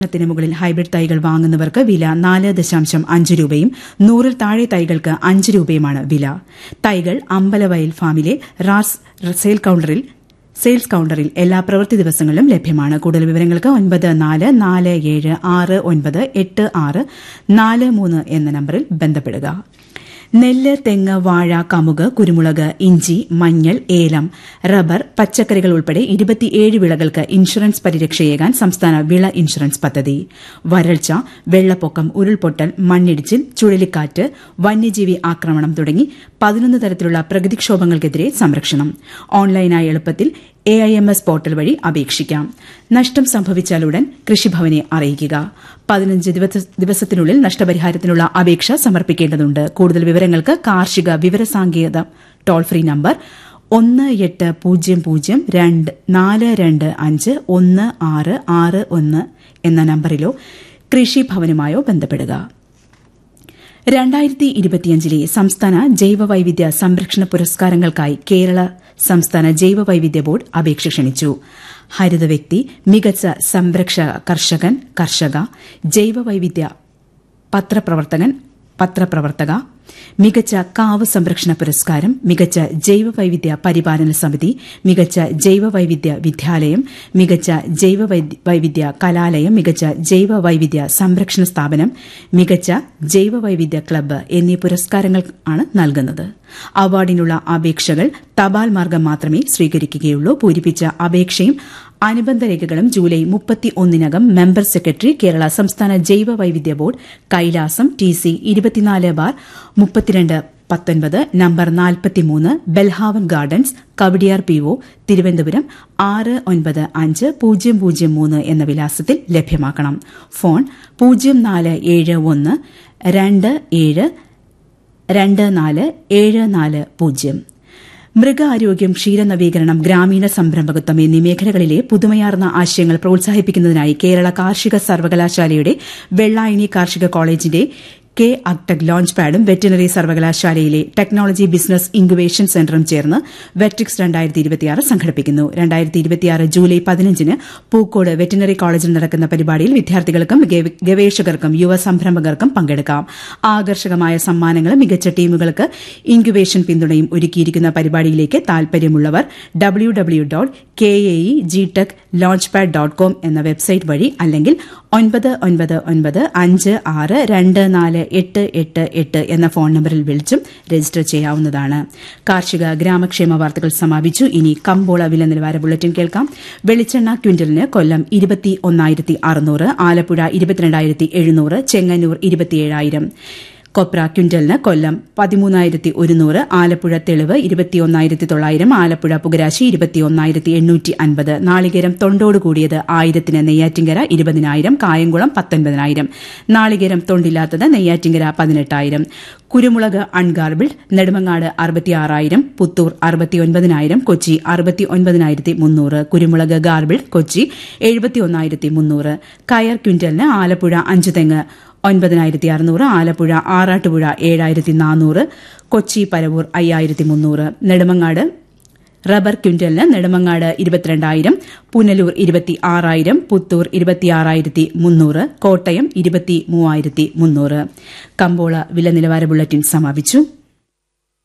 ത്തിന് മുകളിൽ ഹൈബ്രിഡ് തൈകൾ വാങ്ങുന്നവർക്ക് വില നാല് ദശാംശം അഞ്ച് രൂപയും നൂറിൽ താഴെ തൈകൾക്ക് അഞ്ച് രൂപയുമാണ് വില തൈകൾ അമ്പലവയൽ ഫാമിലെ റാസ് സെയിൽ കൌണ്ടറിൽ സെയിൽസ് കൌണ്ടറിൽ എല്ലാ പ്രവൃത്തി ദിവസങ്ങളിലും ലഭ്യമാണ് കൂടുതൽ വിവരങ്ങൾക്ക് ഒൻപത് നാല് നാല് ഏഴ് ആറ് ഒൻപത് എട്ട് ആറ് നാല് മൂന്ന് എന്ന നമ്പറിൽ ബന്ധപ്പെടുക നെല്ല് തെങ്ങ് വാഴ കമുക് കുരുമുളക് ഇഞ്ചി മഞ്ഞൾ ഏലം റബ്ബർ പച്ചക്കറികൾ ഉൾപ്പെടെ ഇരുപത്തിയേഴ് വിളകൾക്ക് ഇൻഷുറൻസ് പരിരക്ഷയേകാൻ സംസ്ഥാന വിള ഇൻഷുറൻസ് പദ്ധതി വരൾച്ച വെള്ളപ്പൊക്കം ഉരുൾപൊട്ടൽ മണ്ണിടിച്ചിൽ ചുഴലിക്കാറ്റ് വന്യജീവി ആക്രമണം തുടങ്ങി പതിനൊന്ന് തരത്തിലുള്ള പ്രകൃതിക്ഷോഭങ്ങൾക്കെതിരെ സംരക്ഷണം ഓൺലൈനായി എളുപ്പത്തിൽ A I M S portal വഴി അപേക്ഷിക്കാം നഷ്ടം സംഭവിച്ചാലുടൻ കൃഷിഭവനെ അറിയിക്കുക പതിനഞ്ച് ദിവസത്തിനുള്ളിൽ നഷ്ടപരിഹാരത്തിനുള്ള അപേക്ഷ സമർപ്പിക്കേണ്ടതുണ്ട് കൂടുതൽ വിവരങ്ങൾക്ക് കാർഷിക വിവരസാങ്കേത ടോൾ ഫ്രീ നമ്പർ ഒന്ന് എട്ട് പൂജ്യം പൂജ്യം രണ്ട് നാല് രണ്ട് അഞ്ച് ഒന്ന് ആറ് ആറ് ഒന്ന് എന്ന നമ്പറിലോ കൃഷിഭവനുമായോ ബന്ധപ്പെടുക രണ്ടായിരത്തി ഇരുപത്തിയഞ്ചിലെ സംസ്ഥാന ജൈവവൈവിധ്യ സംരക്ഷണ പുരസ്കാരങ്ങൾക്കായി കേരള സംസ്ഥാന ജൈവവൈവിധ്യ ബോർഡ് അപേക്ഷ ക്ഷണിച്ചു ഹരിത വ്യക്തി മികച്ച സംരക്ഷക കർഷകൻ കർഷക ജൈവവൈവിധ്യ പത്രപ്രവർത്തകൻ പത്രപ്രവർത്തക മികച്ച കാവ് സംരക്ഷണ പുരസ്കാരം മികച്ച ജൈവവൈവിധ്യ പരിപാലന സമിതി മികച്ച ജൈവവൈവിധ്യ വിദ്യാലയം മികച്ച ജൈവവൈവിധ്യ കലാലയം മികച്ച ജൈവവൈവിധ്യ സംരക്ഷണ സ്ഥാപനം മികച്ച ജൈവവൈവിധ്യ ക്ലബ്ബ് എന്നീ പുരസ്കാരങ്ങൾ ആണ് നൽകുന്നത് അവാർഡിനുള്ള അപേക്ഷകൾ തപാൽ മാർഗം മാത്രമേ സ്വീകരിക്കുകയുള്ളൂ പൂരിപ്പിച്ച അപേക്ഷയും അനുബന്ധ രേഖകളും ജൂലൈ മുപ്പത്തി ഒന്നിനകം മെമ്പർ സെക്രട്ടറി കേരള സംസ്ഥാന ജൈവ വൈവിധ്യ ബോർഡ് കൈലാസം ടി സി ഇരുപത്തിനാല് ബാർ മുപ്പത്തിരണ്ട് പത്തൊൻപത് നമ്പർ നാൽപ്പത്തിമൂന്ന് Belhaven Gardens Kowdiar P O Thiruvananthapuram ആറ് ഒൻപത് അഞ്ച് പൂജ്യം പൂജ്യം മൂന്ന് എന്ന വിലാസത്തിൽ ലഭ്യമാക്കണം ഫോൺ പൂജ്യം നാല് ഏഴ് ഒന്ന് രണ്ട് ഏഴ് രണ്ട് നാല് ഏഴ് നാല് പൂജ്യം മൃഗാരോഗ്യം ക്ഷീരനവീകരണം ഗ്രാമീണ സംരംഭകത്വം എന്നീ മേഖലകളിലെ പുതുമയാർന്ന ആശയങ്ങൾ പ്രോത്സാഹിപ്പിക്കുന്നതിനായി കേരള കാർഷിക സർവകലാശാലയുടെ വെള്ളായണി കാർഷിക കോളേജിന്റെ കെ അക്ടക് ലോഞ്ച് പാഡും വെറ്റിനറി സർവകലാശാലയിലെ ടെക്നോളജി ബിസിനസ് ഇൻക്യുബേഷൻ സെന്ററും ചേർന്ന് വെട്രിക്സ് സംഘടിപ്പിക്കുന്നു ജൂലൈ പതിനഞ്ചിന് പൂക്കോട് വെറ്റിനറി കോളേജിൽ നടക്കുന്ന പരിപാടിയിൽ വിദ്യാർത്ഥികൾക്കും ഗവേഷകർക്കും യുവ സംരംഭകർക്കും പങ്കെടുക്കാം ആകർഷകമായ സമ്മാനങ്ങളും മികച്ച ടീമുകൾക്ക് ഇൻക്യുബേഷൻ പിന്തുണയും ഒരുക്കിയിരിക്കുന്ന പരിപാടിയിലേക്ക് താൽപര്യമുള്ളവർ W W dot K A E G tech launch pad dot com എന്ന വെബ്സൈറ്റ് വഴി അല്ലെങ്കിൽ ഒൻപത് ഒൻപത് ഒൻപത് അഞ്ച് ആറ് രണ്ട് നാല് എട്ട് എട്ട് എട്ട് എന്ന ഫോൺ നമ്പറിൽ വിളിച്ചും രജിസ്റ്റർ ചെയ്യാവുന്നതാണ് കാർഷിക ഗ്രാമക്ഷേമ വാർത്തകൾ സമാപിച്ചു ഇനി കമ്പോള വില നിലവാര ബുള്ളറ്റിൻ കേൾക്കാം വെളിച്ചെണ്ണ ക്വിന്റലിന് കൊല്ലം ഇരുപത്തി ഒന്നായിരത്തി അറുന്നൂറ് ആലപ്പുഴ ഇരുപത്തിരണ്ടായിരത്തി എഴുന്നൂറ് ചെങ്ങന്നൂർ ഇരുപത്തിയേഴായിരം കൊപ്ര ക്വിന്റലിന് കൊല്ലം പതിമൂന്നായിരത്തി ഒരുന്നൂറ് ആലപ്പുഴ തെളിവ് ഇരുപത്തിയൊന്നായിരത്തി തൊള്ളായിരം ആലപ്പുഴ പുകരാശി ഇരുപത്തിയൊന്നായിരത്തി എണ്ണൂറ്റി അൻപത് നാളികേരം തൊണ്ടോട് കൂടിയത് ആയിരത്തിന് നെയ്യാറ്റിങ്കര ഇരുപതിനായിരം കായംകുളം പത്തൊൻപതിനായിരം നാളികേരം തൊണ്ടില്ലാത്തത് നെയ്യാറ്റിങ്കര പതിനെട്ടായിരം കുരുമുളക് അൺഗാർബിൾഡ് നെടുമങ്ങാട് അറുപത്തിയാറായിരം പുത്തൂർ അറുപത്തിയൊൻപതിനായിരം കൊച്ചി അറുപത്തി ഒൻപതിനായിരത്തി മുന്നൂറ് കുരുമുളക് ഗാർബിൾഡ് കൊച്ചി എഴുപത്തിയൊന്നായിരത്തി മുന്നൂറ് കയർ ക്വിന്റലിന് ആലപ്പുഴ അഞ്ചുതെങ്ങ് ഒൻപതിനായിരത്തി അറുന്നൂറ് ആലപ്പുഴ ആറാട്ടുപുഴ ഏഴായിരത്തി നാനൂറ് കൊച്ചി പരവൂർ അയ്യായിരത്തി മുന്നൂറ് നെടുമങ്ങാട് റബ്ബർ ക്വിന്റലിന് നെടുമങ്ങാട് ഇരുപത്തിരണ്ടായിരം പുനലൂർ ഇരുപത്തി ആറായിരം പുത്തൂർ ഇരുപത്തിയാറായിരത്തി മുന്നൂറ് കോട്ടയം ഇരുപത്തി മൂവായിരത്തി മുന്നൂറ് കമ്പോള വില നിലവാര ബുള്ളറ്റിൻ സമാപിച്ചു